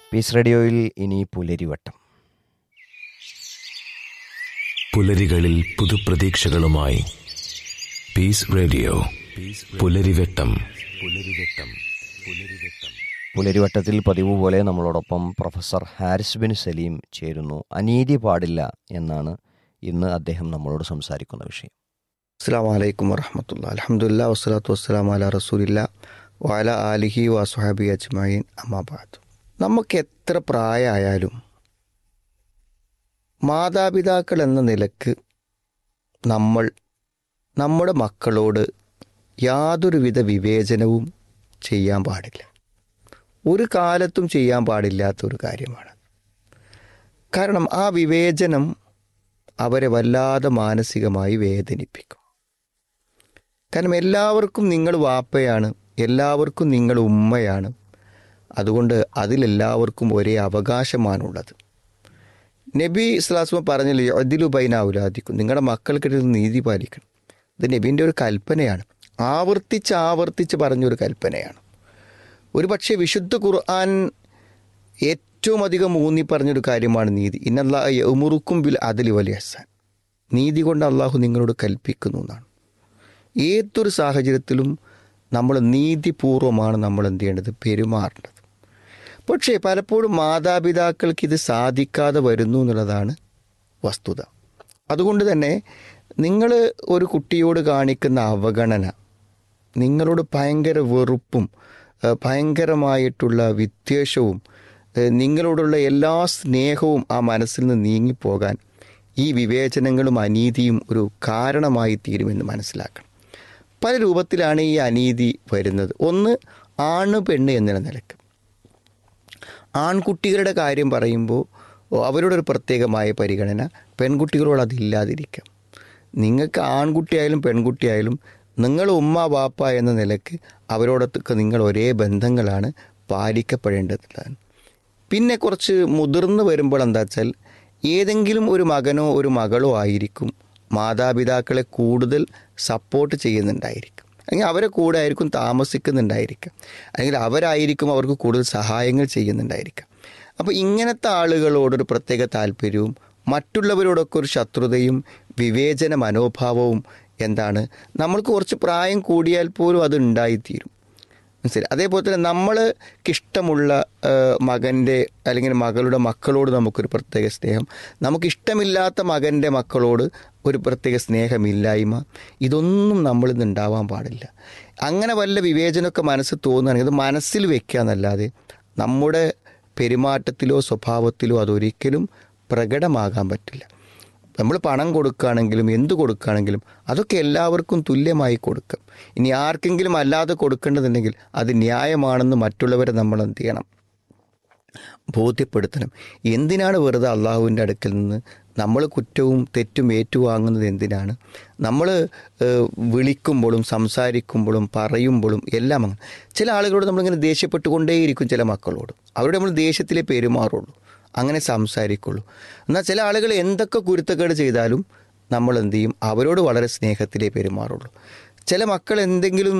Piece റേഡിയോയിൽ ഇനി പുലരിവട്ടം പുലരികളിൽ പുതുപ്രതീക്ഷകളുമായി piece radio പുലരിവെട്ടം പുലരിവെട്ടം പുലരിവെട്ടം പുലരിവട്ടത്തിൽ പതിവ് പോലെ നമ്മളോടൊപ്പം പ്രൊഫസർ ഹാരിസ് ബിൻ സലീം ചേരുന്നു അനീതി പാടില്ല എന്നാണ് ഇന്ന് അദ്ദേഹം നമ്മളോട് സംസാരിക്കുന്ന വിഷയം അസ്സാം വലൈക്കും വറഹമത്തുള്ള അലഹമുല്ല വസ്സലാത്തു വസ്സലാം അല റസൂലില്ല വാല ആലിഹി വസുഹാബി അജ്മൈൻ അമ്മാബാദ് നമുക്ക് എത്ര പ്രായമായാലും മാതാപിതാക്കൾ എന്ന നിലക്ക് നമ്മൾ നമ്മുടെ മക്കളോട് യാതൊരുവിധ വിവേചനവും ചെയ്യാൻ പാടില്ല ഒരു കാലത്തും ചെയ്യാൻ പാടില്ലാത്ത ഒരു കാര്യമാണ് കാരണം ആ വിവേചനം അവരെ വല്ലാതെ മാനസികമായി വേദനിപ്പിക്കും കാരണം എല്ലാവർക്കും നിങ്ങൾ വാപ്പയാണ് എല്ലാവർക്കും നിങ്ങൾ ഉമ്മയാണ് അതുകൊണ്ട് അതിലെല്ലാവർക്കും ഒരേ അവകാശമാണുള്ളത് നബി ഇസ്ലാസ്മ പറഞ്ഞില്ലേ അതിലുബൈനാവുലാദിക്കും നിങ്ങളുടെ മക്കൾക്കിടയിൽ നീതി പാലിക്കണം ഇത് നബീൻ്റെ ഒരു കൽപ്പനയാണ് ആവർത്തിച്ച് ആവർത്തിച്ച് പറഞ്ഞൊരു കൽപ്പനയാണ് ഒരു പക്ഷേ വിശുദ്ധ ഖുർആൻ ഏറ്റവും അധികം ഊന്നി പറഞ്ഞൊരു കാര്യമാണ് നീതി ഇന്നല്ലാ ഉമുറുക്കും ബിൽ അതിൽ വലിയ ഹസാൻ നീതി കൊണ്ട് അള്ളാഹു നിങ്ങളോട് കൽപ്പിക്കുന്നു എന്നാണ് ഏതൊരു സാഹചര്യത്തിലും നമ്മൾ നീതിപൂർവമാണ് നമ്മൾ എന്ത് ചെയ്യേണ്ടത് പെരുമാറേണ്ടത് പക്ഷേ പലപ്പോഴും മാതാപിതാക്കൾക്ക് ഇത് സാധിക്കാതെ വരുന്നു എന്നുള്ളതാണ് വസ്തുത അതുകൊണ്ട് തന്നെ നിങ്ങൾ ഒരു കുട്ടിയോട് കാണിക്കുന്ന അവഗണന നിങ്ങളോട് ഭയങ്കര വെറുപ്പും ഏഹ് ഭയങ്കരമായിട്ടുള്ള വിദ്വേഷവും ഏഹ് നിങ്ങളോടുള്ള എല്ലാ സ്നേഹവും ആ മനസ്സിൽ നിന്ന് നീങ്ങിപ്പോകാൻ ഈ വിവേചനങ്ങളും അനീതിയും ഒരു കാരണമായി തീരുമെന്ന് മനസ്സിലാക്കണം പല രൂപത്തിലാണ് ഈ അനീതി വരുന്നത് ഒന്ന് ആണ് പെണ്ണ് എന്ന നിലക്ക് ആൺകുട്ടികളുടെ കാര്യം പറയുമ്പോൾ അവരോടൊരു പ്രത്യേകമായ പരിഗണന പെൺകുട്ടികളോട് അതില്ലാതിരിക്കാം നിങ്ങൾക്ക് ആൺകുട്ടിയായാലും പെൺകുട്ടിയായാലും നിങ്ങൾ ഉമ്മ വാപ്പ എന്ന നിലക്ക് അവരോടൊക്കെ നിങ്ങൾ ഒരേ ബന്ധങ്ങളാണ് പാലിക്കപ്പെടേണ്ടതാണ് പിന്നെ കുറച്ച് മുതിർന്നു വരുമ്പോൾ എന്താ വെച്ചാൽ ഏതെങ്കിലും ഒരു മകനോ ഒരു മകളോ ആയിരിക്കും മാതാപിതാക്കളെ കൂടുതൽ സപ്പോർട്ട് ചെയ്യുന്നുണ്ടായിരിക്കും അല്ലെങ്കിൽ അവരെ കൂടെ ആയിരിക്കും താമസിക്കുന്നുണ്ടായിരിക്കാം അല്ലെങ്കിൽ അവരായിരിക്കും അവർക്ക് കൂടുതൽ സഹായങ്ങൾ ചെയ്യുന്നുണ്ടായിരിക്കാം അപ്പോൾ ഇങ്ങനത്തെ ആളുകളോടൊരു പ്രത്യേക താല്പര്യവും മറ്റുള്ളവരോടൊക്കെ ഒരു ശത്രുതയും വിവേചന മനോഭാവവും എന്താണ് നമ്മൾക്ക് കുറച്ച് പ്രായം കൂടിയാൽ പോലും അത് ഉണ്ടായിത്തീരും മനസ്സിലായി അതേപോലെ തന്നെ നമ്മൾക്കിഷ്ടമുള്ള മകൻ്റെ അല്ലെങ്കിൽ മകളുടെ മക്കളോട് നമുക്കൊരു പ്രത്യേക സ്നേഹം നമുക്കിഷ്ടമില്ലാത്ത മകൻ്റെ മക്കളോട് ഒരു പ്രത്യേക സ്നേഹമില്ലായ്മ ഇതൊന്നും നമ്മളിൽ നിന്ന് ഉണ്ടാവാൻ പാടില്ല അങ്ങനെ വല്ല വിവേചനമൊക്കെ മനസ്സിൽ തോന്നുകയാണെങ്കിൽ അത് മനസ്സിൽ വെക്കുക എന്നല്ലാതെ നമ്മുടെ പെരുമാറ്റത്തിലോ സ്വഭാവത്തിലോ അതൊരിക്കലും പ്രകടമാകാൻ പറ്റില്ല നമ്മൾ പണം കൊടുക്കുകയാണെങ്കിലും എന്ത് കൊടുക്കുകയാണെങ്കിലും അതൊക്കെ എല്ലാവർക്കും തുല്യമായി കൊടുക്കും ഇനി ആർക്കെങ്കിലും അല്ലാതെ കൊടുക്കേണ്ടതുണ്ടെങ്കിൽ അത് ന്യായമാണെന്ന് മറ്റുള്ളവരെ നമ്മൾ എന്ത് ചെയ്യണം ബോധ്യപ്പെടുത്തണം എന്തിനാണ് വെറുതെ അള്ളാഹുവിൻ്റെ അടുക്കൽ നിന്ന് നമ്മൾ കുറ്റവും തെറ്റും ഏറ്റുവാങ്ങുന്നത് എന്തിനാണ് നമ്മൾ വിളിക്കുമ്പോഴും സംസാരിക്കുമ്പോഴും പറയുമ്പോഴും എല്ലാം അങ്ങനെ ചില ആളുകളോട് നമ്മളിങ്ങനെ ദേഷ്യപ്പെട്ടുകൊണ്ടേയിരിക്കും ചില മക്കളോട് അവരോട് നമ്മൾ ദേഷ്യത്തിലേ പെരുമാറുള്ളൂ അങ്ങനെ സംസാരിക്കുള്ളൂ എന്നാൽ ചില ആളുകൾ എന്തൊക്കെ കുരുത്തക്കേട് ചെയ്താലും നമ്മൾ എന്ത് ചെയ്യും അവരോട് വളരെ സ്നേഹത്തിലേ പെരുമാറുള്ളൂ ചില മക്കൾ എന്തെങ്കിലും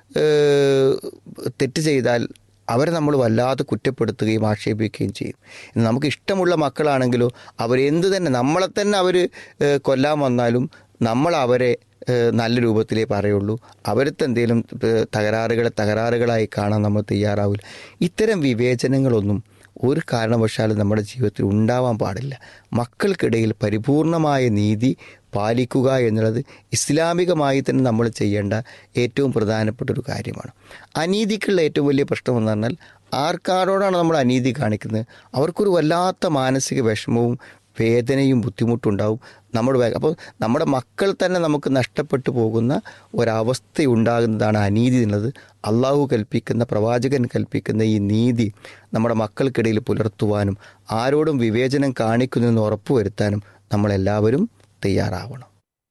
തെറ്റ് ചെയ്താൽ അവരെ നമ്മൾ വല്ലാതെ കുറ്റപ്പെടുത്തുകയും ആക്ഷേപിക്കുകയും ചെയ്യും നമുക്ക് ഇഷ്ടമുള്ള മക്കളാണെങ്കിലോ അവരെന്ത് തന്നെ നമ്മളെ തന്നെ അവർ കൊല്ലാൻ വന്നാലും നമ്മൾ അവരെ നല്ല രൂപത്തിലേ പറയുള്ളൂ അവരത്തെ എന്തെങ്കിലും തകരാറുകളെ തകരാറുകളായി കാണാൻ നമ്മൾ തയ്യാറാവില്ല ഇത്തരം വിവേചനങ്ങളൊന്നും ഒരു കാരണവശാലും നമ്മുടെ ജീവിതത്തിൽ ഉണ്ടാവാൻ പാടില്ല മക്കൾക്കിടയിൽ പരിപൂർണമായ നീതി പാലിക്കുക എന്നുള്ളത് ഇസ്ലാമികമായി തന്നെ നമ്മൾ ചെയ്യേണ്ട ഏറ്റവും പ്രധാനപ്പെട്ട ഒരു കാര്യമാണ് അനീതിക്കുള്ള ഏറ്റവും വലിയ പ്രശ്നം എന്ന് പറഞ്ഞാൽ ആർക്കാരോടാണ് നമ്മൾ അനീതി കാണിക്കുന്നത് അവർക്കൊരു വല്ലാത്ത മാനസിക വിഷമവും വേദനയും ബുദ്ധിമുട്ടുണ്ടാവും നമ്മുടെ അപ്പോൾ നമ്മുടെ മക്കൾ തന്നെ നമുക്ക് നഷ്ടപ്പെട്ടു പോകുന്ന ഒരവസ്ഥയുണ്ടാകുന്നതാണ് അനീതി എന്നുള്ളത് അള്ളാഹു കൽപ്പിക്കുന്ന പ്രവാചകൻ കൽപ്പിക്കുന്ന ഈ നീതി നമ്മുടെ മക്കൾക്കിടയിൽ പുലർത്തുവാനും ആരോടും വിവേചനം കാണിക്കുന്നതെന്ന് ഉറപ്പുവരുത്താനും നമ്മളെല്ലാവരും തയ്യാറാവണം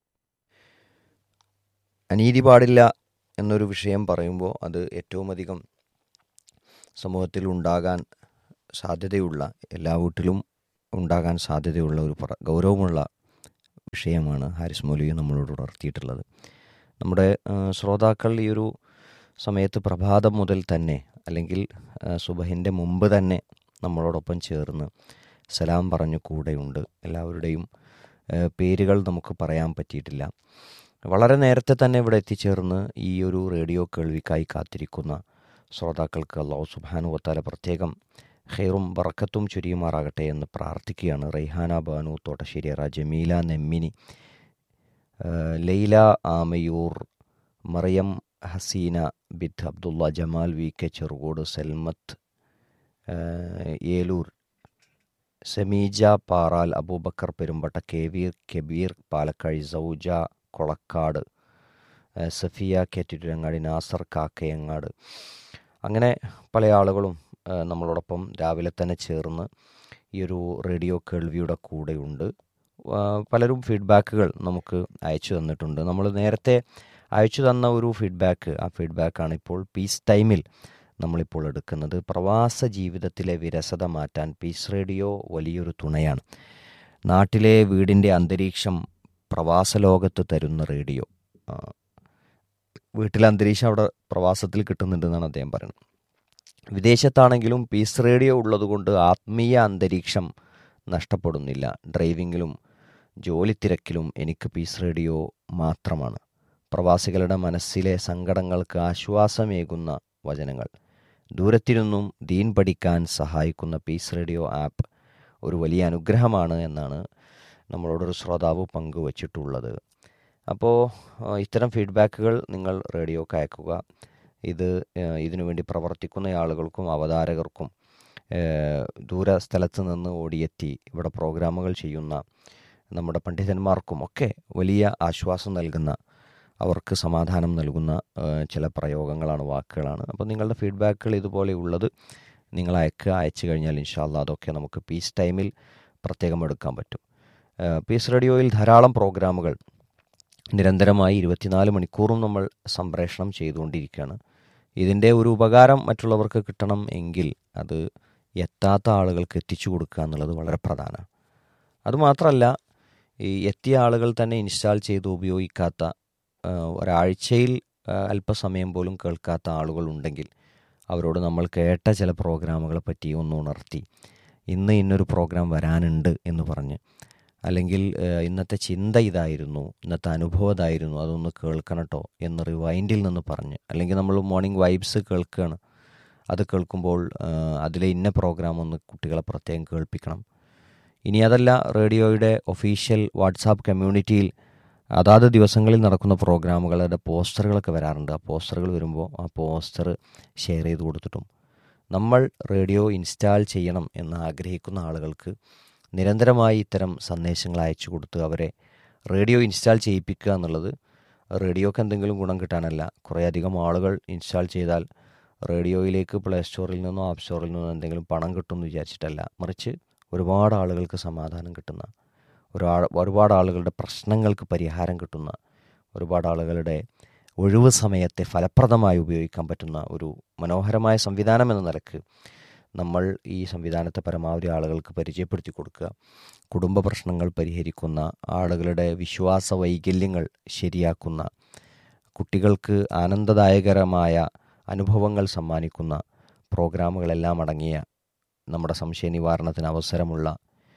അനീതി പാടില്ല എന്നൊരു വിഷയം പറയുമ്പോൾ അത് ഏറ്റവും അധികം സമൂഹത്തിൽ ഉണ്ടാകാൻ സാധ്യതയുള്ള എല്ലാ വീട്ടിലും ഉണ്ടാകാൻ സാധ്യതയുള്ള ഒരു പ്ര ഗൗരവമുള്ള വിഷയമാണ് ഹാരിസ് മൗലവി നമ്മളോട് ഉണർത്തിയിട്ടുള്ളത് നമ്മുടെ ആ, ശ്രോതാക്കൾ ഈ ഒരു സമയത്ത് പ്രഭാതം മുതൽ തന്നെ അല്ലെങ്കിൽ ആ, സുബഹിൻ്റെ മുമ്പ് തന്നെ നമ്മളോടൊപ്പം ചേർന്ന് സലാം പറഞ്ഞു കൂടെയുണ്ട് എല്ലാവരുടെയും ഏഹ്, പേരുകൾ നമുക്ക് പറയാൻ പറ്റിയിട്ടില്ല വളരെ നേരത്തെ തന്നെ ഇവിടെ എത്തിച്ചേർന്ന് ഈ ഒരു റേഡിയോ കേൾവിക്കായി കാത്തിരിക്കുന്ന ശ്രോതാക്കൾക്ക് അള്ളാഹു സുബാനു വത്താല പ്രത്യേകം ഖൈറും ബറക്കത്തും ചുരിയുമാറാകട്ടെ എന്ന് പ്രാർത്ഥിക്കുകയാണ് റൈഹാന ബാനു തോട്ടശ്ശേരിയറ ജമീല നെമ്മിനി ഏഹ്, ലൈല ആമയൂർ മറിയം ഹസീന ബിത്ത് അബ്ദുള്ള ജമാൽ വി കെ ചെറുകോട് സൽമത്ത് ഏഹ്, ഏലൂർ സമീജ പാറാൽ അബൂബക്കർ പെരുമ്പട്ട കെവീർ കെബീർ പാലക്കാഴി സൗജ കൊളക്കാട് ഏഹ്, സഫിയ കെ തിരുരങ്ങാടി നാസർ കാക്കയങ്ങാട് അങ്ങനെ പല ആളുകളും ഏഹ്, നമ്മളോടൊപ്പം രാവിലെ തന്നെ ചേർന്ന് ഈ ഒരു റേഡിയോ കേൾവിയുടെ കൂടെയുണ്ട് ആ, പലരും ഫീഡ്ബാക്കുകൾ നമുക്ക് അയച്ചു തന്നിട്ടുണ്ട് നമ്മൾ നേരത്തെ അയച്ചു തന്ന ഒരു ഫീഡ്ബാക്ക് ആ ഫീഡ്ബാക്കാണ് ഇപ്പോൾ പീസ് ടൈമിൽ നമ്മളിപ്പോൾ എടുക്കുന്നത് പ്രവാസ ജീവിതത്തിലെ വിരസത മാറ്റാൻ പീസ് റേഡിയോ വലിയൊരു തുണയാണ് നാട്ടിലെ വീടിൻ്റെ അന്തരീക്ഷം പ്രവാസ ലോകത്ത് തരുന്ന റേഡിയോ ആ, വീട്ടിലെ അന്തരീക്ഷം അവിടെ പ്രവാസത്തിൽ കിട്ടുന്നുണ്ടെന്നാണ് അദ്ദേഹം പറയുന്നത് വിദേശത്താണെങ്കിലും പീസ് റേഡിയോ ഉള്ളതുകൊണ്ട് ആത്മീയ അന്തരീക്ഷം നഷ്ടപ്പെടുന്നില്ല ഡ്രൈവിങ്ങിലും ജോലി തിരക്കിലും എനിക്ക് പീസ് റേഡിയോ മാത്രമാണ് പ്രവാസികളുടെ മനസ്സിലെ സങ്കടങ്ങൾക്ക് ആശ്വാസമേകുന്ന വചനങ്ങൾ ദൂരത്തിരുന്നും ദീൻ പഠിക്കാൻ സഹായിക്കുന്ന പീസ് റേഡിയോ ആപ്പ് ഒരു വലിയ അനുഗ്രഹമാണ് എന്നാണ് നമ്മളോടൊരു ശ്രോതാവ് പങ്കുവച്ചിട്ടുള്ളത് അപ്പോൾ ആ, ഇത്തരം ഫീഡ്ബാക്കുകൾ നിങ്ങൾ റേഡിയോക്ക് അയക്കുക ഇത് ആ, ഇതിനുവേണ്ടി പ്രവർത്തിക്കുന്ന ആളുകൾക്കും അവതാരകർക്കും ഏഹ്, ദൂര സ്ഥലത്ത് നിന്ന് ഓടിയെത്തി ഇവിടെ പ്രോഗ്രാമുകൾ ചെയ്യുന്ന നമ്മുടെ പണ്ഡിതന്മാർക്കും ഒക്കെ വലിയ ആശ്വാസം നൽകുന്ന അവർക്ക് സമാധാനം നൽകുന്ന ഏഹ്, ചില പ്രയോഗങ്ങളാണ് വാക്കുകളാണ് അപ്പോൾ നിങ്ങളുടെ ഫീഡ്ബാക്കുകൾ ഇതുപോലെ ഉള്ളത് നിങ്ങൾ അയക്കുക അയച്ചു കഴിഞ്ഞാൽ ഇൻഷാല്ല അതൊക്കെ നമുക്ക് പീസ് ടൈമിൽ പ്രത്യേകം എടുക്കാൻ പറ്റും ഏഹ്, പീസ് റേഡിയോയിൽ ധാരാളം പ്രോഗ്രാമുകൾ നിരന്തരമായി ഇരുപത്തിനാല് മണിക്കൂറും നമ്മൾ സംപ്രേഷണം ചെയ്തുകൊണ്ടിരിക്കുകയാണ് ഇതിൻ്റെ ഒരു ഉപകാരം മറ്റുള്ളവർക്ക് കിട്ടണം എങ്കിൽ അത് എത്താത്ത ആളുകൾക്ക് എത്തിച്ചു കൊടുക്കുക എന്നുള്ളത് വളരെ പ്രധാനമാണ് അതുമാത്രമല്ല ഈ എത്തിയ ആളുകൾ തന്നെ ഇൻസ്റ്റാൾ ചെയ്ത് ഉപയോഗിക്കാത്ത ആ, ഒരാഴ്ചയിൽ ആ, അല്പസമയം പോലും കേൾക്കാത്ത ആളുകൾ ഉണ്ടെങ്കിൽ അവരോട് നമ്മൾ കേട്ട ചില പ്രോഗ്രാമുകളെ പറ്റി ഒന്ന് ഉണർത്തി ഇന്ന് ഇന്നൊരു പ്രോഗ്രാം വരാനുണ്ട് എന്ന് പറഞ്ഞ് അല്ലെങ്കിൽ ഏഹ്, ഇന്നത്തെ ചിന്ത ഇതായിരുന്നു ഇന്നത്തെ അനുഭവം ഇതായിരുന്നു അതൊന്ന് കേൾക്കണം കേട്ടോ എന്ന് റിവൈൻഡിൽ നിന്ന് പറഞ്ഞ് അല്ലെങ്കിൽ നമ്മൾ മോർണിംഗ് വൈബ്സ് കേൾക്കുകയാണ് അത് കേൾക്കുമ്പോൾ ഏഹ്, അതിലെ ഇന്ന പ്രോഗ്രാം ഒന്ന് കുട്ടികളെ പ്രത്യേകം കേൾപ്പിക്കണം ഇനി അതല്ല റേഡിയോയുടെ ഒഫീഷ്യൽ വാട്സാപ്പ് കമ്മ്യൂണിറ്റിയിൽ അതാത് ദിവസങ്ങളിൽ നടക്കുന്ന പ്രോഗ്രാമുകളുടെ പോസ്റ്ററുകളൊക്കെ വരാറുണ്ട് ആ പോസ്റ്ററുകൾ വരുമ്പോൾ ആ പോസ്റ്റർ ഷെയർ ചെയ്ത് കൊടുത്തിട്ടും നമ്മൾ റേഡിയോ ഇൻസ്റ്റാൾ ചെയ്യണം എന്ന് ആഗ്രഹിക്കുന്ന ആളുകൾക്ക് നിരന്തരമായി ഇത്തരം സന്ദേശങ്ങൾ അയച്ചു കൊടുത്ത് അവരെ റേഡിയോ ഇൻസ്റ്റാൾ ചെയ്യിപ്പിക്കുക എന്നുള്ളത് റേഡിയോക്ക് എന്തെങ്കിലും ഗുണം കിട്ടാനല്ല കുറേയധികം ആളുകൾ ഇൻസ്റ്റാൾ ചെയ്താൽ റേഡിയോയിലേക്ക് പ്ലേ സ്റ്റോറിൽ നിന്നോ ആപ്പ് സ്റ്റോറിൽ നിന്നോ എന്തെങ്കിലും പണം കിട്ടുമെന്ന് വിചാരിച്ചിട്ടല്ല മറിച്ച് ഒരുപാട് ആളുകൾക്ക് സമാധാനം കിട്ടുന്ന ഒരാ ഒരുപാട് ആളുകളുടെ പ്രശ്നങ്ങൾക്ക് പരിഹാരം കിട്ടുന്ന ഒരുപാട് ആളുകളുടെ ഒഴിവ് സമയത്തെ ഫലപ്രദമായി ഉപയോഗിക്കാൻ പറ്റുന്ന ഒരു മനോഹരമായ സംവിധാനം എന്ന നിലക്ക് നമ്മൾ ഈ സംവിധാനത്തെ പരമാവധി ആളുകൾക്ക് പരിചയപ്പെടുത്തി കൊടുക്കുക കുടുംബ പ്രശ്നങ്ങൾ പരിഹരിക്കുന്ന ആളുകളുടെ വിശ്വാസ വൈകല്യങ്ങൾ ശരിയാക്കുന്ന കുട്ടികൾക്ക് ആനന്ദദായകരമായ അനുഭവങ്ങൾ സമ്മാനിക്കുന്ന പ്രോഗ്രാമുകളെല്ലാം അടങ്ങിയ നമ്മുടെ സംശയ നിവാരണത്തിന് അവസരമുള്ള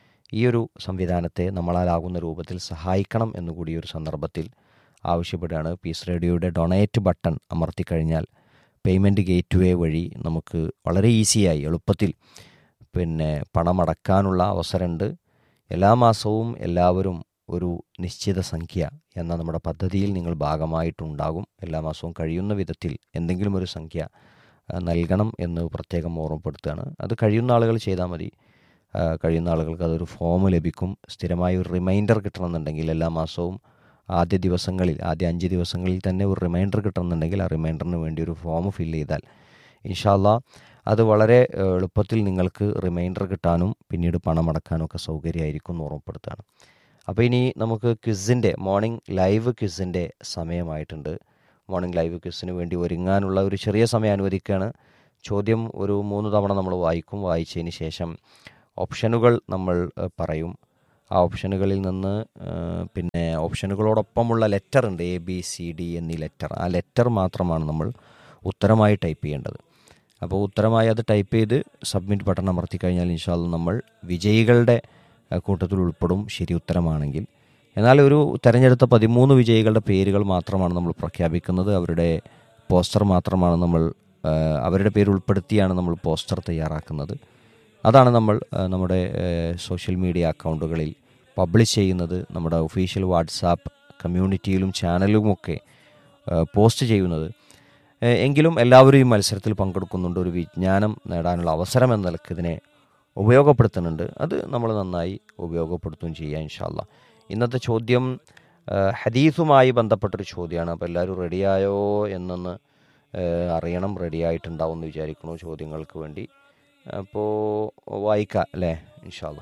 ഈ ഒരു സംവിധാനത്തെ നമ്മളാലാകുന്ന രൂപത്തിൽ സഹായിക്കണം എന്നുകൂടി ഈ ഒരു സന്ദർഭത്തിൽ ആവശ്യപ്പെടുകയാണ് പീസ് റേഡിയോയുടെ ഡൊണേറ്റ് ബട്ടൺ അമർത്തിക്കഴിഞ്ഞാൽ പേയ്മെൻറ്റ് ഗേറ്റ് വേ വഴി നമുക്ക് വളരെ ഈസിയായി എളുപ്പത്തിൽ പിന്നെ പണമടക്കാനുള്ള അവസരമുണ്ട് എല്ലാ മാസവും എല്ലാവരും ഒരു നിശ്ചിത സംഖ്യ എന്ന നമ്മുടെ പദ്ധതിയിൽ നിങ്ങൾ ഭാഗമായിട്ടുണ്ടാകും എല്ലാ മാസവും കഴിയുന്ന വിധത്തിൽ എന്തെങ്കിലും ഒരു സംഖ്യ ആ, നൽകണം എന്ന് പ്രത്യേകം ഓർമ്മപ്പെടുത്തുകയാണ് അത് കഴിയുന്ന ആളുകൾ ചെയ്താൽ മതി ആ, കഴിയുന്ന ആളുകൾക്ക് അതൊരു ഫോം ലഭിക്കും സ്ഥിരമായ ഒരു റിമൈൻഡർ കിട്ടണമെന്നുണ്ടെങ്കിൽ എല്ലാ മാസവും ആദ്യ ദിവസങ്ങളിൽ ആദ്യ അഞ്ച് ദിവസങ്ങളിൽ തന്നെ ഒരു റിമൈൻഡർ കിട്ടണമെന്നുണ്ടെങ്കിൽ ആ റിമൈൻഡറിന് വേണ്ടി ഒരു ഫോം ഫില്ല് ചെയ്താൽ ഇൻഷാല്ല അത് വളരെ ഏഹ്, എളുപ്പത്തിൽ നിങ്ങൾക്ക് റിമൈൻഡർ കിട്ടാനും പിന്നീട് പണം അടക്കാനും ഒക്കെ സൗകര്യമായിരിക്കും എന്ന് ഓർമ്മപ്പെടുത്തുകയാണ് അപ്പോൾ ഇനി നമുക്ക് ക്വിസിൻ്റെ മോർണിംഗ് ലൈവ് ക്വിസിൻ്റെ സമയമായിട്ടുണ്ട് മോർണിംഗ് ലൈവ് ക്വിസിന് വേണ്ടി ഒരുങ്ങാനുള്ള ഒരു ചെറിയ സമയം അനുവദിക്കുകയാണ് ചോദ്യം ഒരു മൂന്ന് തവണ നമ്മൾ വായിക്കും വായിച്ചതിന് ശേഷം ഓപ്ഷനുകൾ നമ്മൾ ഏഹ്, പറയും ആ ഓപ്ഷനുകളിൽ നിന്ന് ഏഹ്, പിന്നെ ഓപ്ഷനുകളോടൊപ്പമുള്ള ലെറ്റർ ഉണ്ട് എ ബി സി ഡി എന്നീ ലെറ്റർ ആ ലെറ്റർ മാത്രമാണ് നമ്മൾ ഉത്തരമായി ടൈപ്പ് ചെയ്യേണ്ടത് അപ്പോൾ ഉത്തരമായി അത് ടൈപ്പ് ചെയ്ത് സബ്മിറ്റ് ബട്ടൺ അമർത്തി കഴിഞ്ഞാൽ ഇൻഷാല്ല നമ്മൾ വിജയികളുടെ അഹ്, കൂട്ടത്തിൽ ഉൾപ്പെടും ശരി ഉത്തരമാണെങ്കിൽ എന്നാൽ ഒരു തെരഞ്ഞെടുത്ത പതിമൂന്ന് വിജയികളുടെ പേരുകൾ മാത്രമാണ് നമ്മൾ പ്രഖ്യാപിക്കുന്നത് അവരുടെ പോസ്റ്റർ മാത്രമാണ് നമ്മൾ ആ, അവരുടെ പേര് ഉൾപ്പെടുത്തിയാണ് നമ്മൾ പോസ്റ്റർ തയ്യാറാക്കുന്നത് അതാണ് നമ്മൾ ആ, നമ്മുടെ സോഷ്യൽ മീഡിയ അക്കൗണ്ടുകളിൽ പബ്ലിഷ് ചെയ്യുന്നത് നമ്മുടെ ഒഫീഷ്യൽ വാട്സാപ്പ് കമ്മ്യൂണിറ്റിയിലും ചാനലുമൊക്കെ ആ, പോസ്റ്റ് ചെയ്യുന്നത് ഏ, എങ്കിലും എല്ലാവരും ഈ മത്സരത്തിൽ പങ്കെടുക്കുന്നുണ്ട് ഒരു വിജ്ഞാനം നേടാനുള്ള അവസരം എന്ന നിലക്ക് ഇതിനെ ഉപയോഗപ്പെടുത്തുന്നുണ്ട് അത് നമ്മൾ നന്നായി ഉപയോഗപ്പെടുത്തുകയും ചെയ്യുക ഇൻഷാല്ല ഇന്നത്തെ ചോദ്യം ആ, ഹദീസുമായി ബന്ധപ്പെട്ടൊരു ചോദ്യമാണ് അപ്പോൾ എല്ലാവരും റെഡിയായോ എന്നൊന്ന് ആ, അറിയണം റെഡിയായിട്ടുണ്ടാവും എന്ന് വിചാരിക്കുന്നു ചോദ്യങ്ങൾക്ക് വേണ്ടി അപ്പോൾ വായിക്കാം അല്ലേ ഇൻഷാല്ല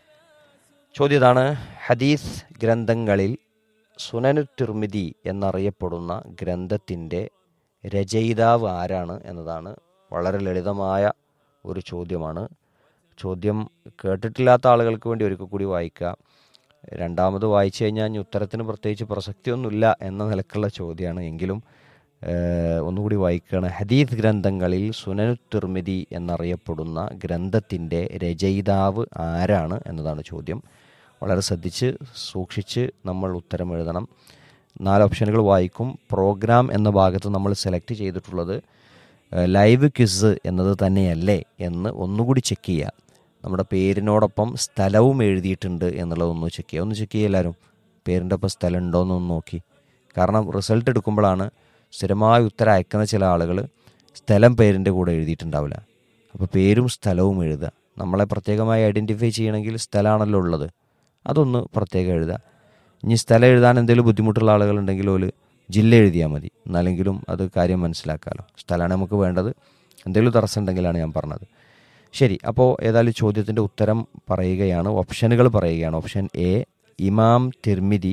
ചോദ്യം ഇതാണ് ഹദീസ് ഗ്രന്ഥങ്ങളിൽ സുനനു തിർമിതി എന്നറിയപ്പെടുന്ന ഗ്രന്ഥത്തിൻ്റെ രചയിതാവ് ആരാണ് എന്നതാണ് വളരെ ലളിതമായ ഒരു ചോദ്യമാണ് ചോദ്യം കേട്ടിട്ടില്ലാത്ത ആളുകൾക്ക് വേണ്ടി ഒരിക്കൽ കൂടി വായിക്കുക രണ്ടാമത് വായിച്ചു കഴിഞ്ഞാൽ ഇനി ഉത്തരത്തിന് പ്രത്യേകിച്ച് പ്രസക്തിയൊന്നുമില്ല എന്ന നിലക്കുള്ള ചോദ്യമാണ് എങ്കിലും ഏഹ്, ഒന്നുകൂടി വായിക്കുകയാണ് ഹദീസ് ഗ്രന്ഥങ്ങളിൽ സുനനു തിർമിതി എന്നറിയപ്പെടുന്ന ഗ്രന്ഥത്തിൻ്റെ രചയിതാവ് ആരാണ് എന്നതാണ് ചോദ്യം വളരെ ശ്രദ്ധിച്ച് സൂക്ഷിച്ച് നമ്മൾ ഉത്തരം എഴുതണം നാല് ഓപ്ഷനുകൾ വായിക്കും പ്രോഗ്രാം എന്ന ഭാഗത്ത് നമ്മൾ സെലക്ട് ചെയ്തിട്ടുള്ളത് ഏഹ്, ലൈവ് ക്വിസ് എന്നത് തന്നെയല്ലേ എന്ന് ഒന്നുകൂടി ചെക്ക് ചെയ്യുക നമ്മുടെ പേരിനോടൊപ്പം സ്ഥലവും എഴുതിയിട്ടുണ്ട് എന്നുള്ളത് ഒന്ന് ചെക്ക് ചെയ്യുക ഒന്ന് ചെക്ക് ചെയ്യുക എല്ലാവരും പേരിൻ്റെ ഒപ്പം സ്ഥലം ഉണ്ടോ എന്നൊന്ന് നോക്കി കാരണം റിസൾട്ട് എടുക്കുമ്പോഴാണ് സ്ഥിരമായി ഉത്തരം അയക്കുന്ന ചില ആളുകൾ സ്ഥലം പേരിൻ്റെ കൂടെ എഴുതിയിട്ടുണ്ടാവില്ല അപ്പോൾ പേരും സ്ഥലവും എഴുതുക നമ്മളെ പ്രത്യേകമായി ഐഡൻറ്റിഫൈ ചെയ്യണമെങ്കിൽ സ്ഥലമാണല്ലോ ഉള്ളത് അതൊന്ന് പ്രത്യേകം എഴുതുക ഇനി സ്ഥലം എഴുതാൻ എന്തെങ്കിലും ബുദ്ധിമുട്ടുള്ള ആളുകളുണ്ടെങ്കിൽ ഒരു ജില്ല എഴുതിയാൽ മതി എന്നാലെങ്കിലും അത് കാര്യം മനസ്സിലാക്കാമല്ലോ സ്ഥലമാണ് നമുക്ക് വേണ്ടത് എന്തെങ്കിലും തടസ്സം ഉണ്ടെങ്കിലാണ് ഞാൻ പറഞ്ഞത് ശരി അപ്പോൾ ഏതായാലും ചോദ്യത്തിൻ്റെ ഉത്തരം പറയുകയാണ് ഓപ്ഷനുകൾ പറയുകയാണ് ഓപ്ഷൻ എ ഇമാം തിർമിതി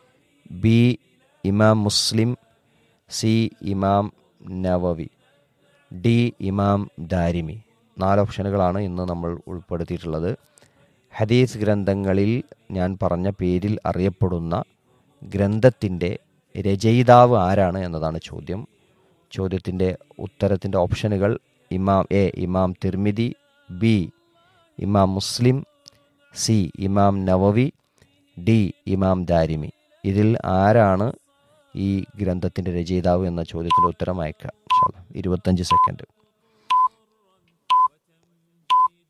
ബി ഇമാം മുസ്ലിം സി ഇമാം നവവി ഡി ഇമാം ദാരിമി നാല് ഓപ്ഷനുകളാണ് ഇന്ന് നമ്മൾ ഉൾപ്പെടുത്തിയിട്ടുള്ളത് ഹദീസ് ഗ്രന്ഥങ്ങളിൽ ഞാൻ പറഞ്ഞ പേരിൽ അറിയപ്പെടുന്ന ഗ്രന്ഥത്തിൻ്റെ രചയിതാവ് ആരാണ് എന്നതാണ് ചോദ്യം ചോദ്യത്തിൻ്റെ ഉത്തരത്തിൻ്റെ ഓപ്ഷനുകൾ ഇമാം എ ഇമാം തിർമിതി ബി ഇമാം മുസ്ലിം സി ഇമാം നവവി ഡി ഇമാം ദാരിമി ഇതിൽ ആരാണ് ഈ ഗ്രന്ഥത്തിൻ്റെ രചയിതാവ് എന്ന ചോദ്യത്തിൻ്റെ ഉത്തരം അയക്കുക ഇൻഷാ അല്ലാ. ഇരുപത്തഞ്ച് സെക്കൻഡ്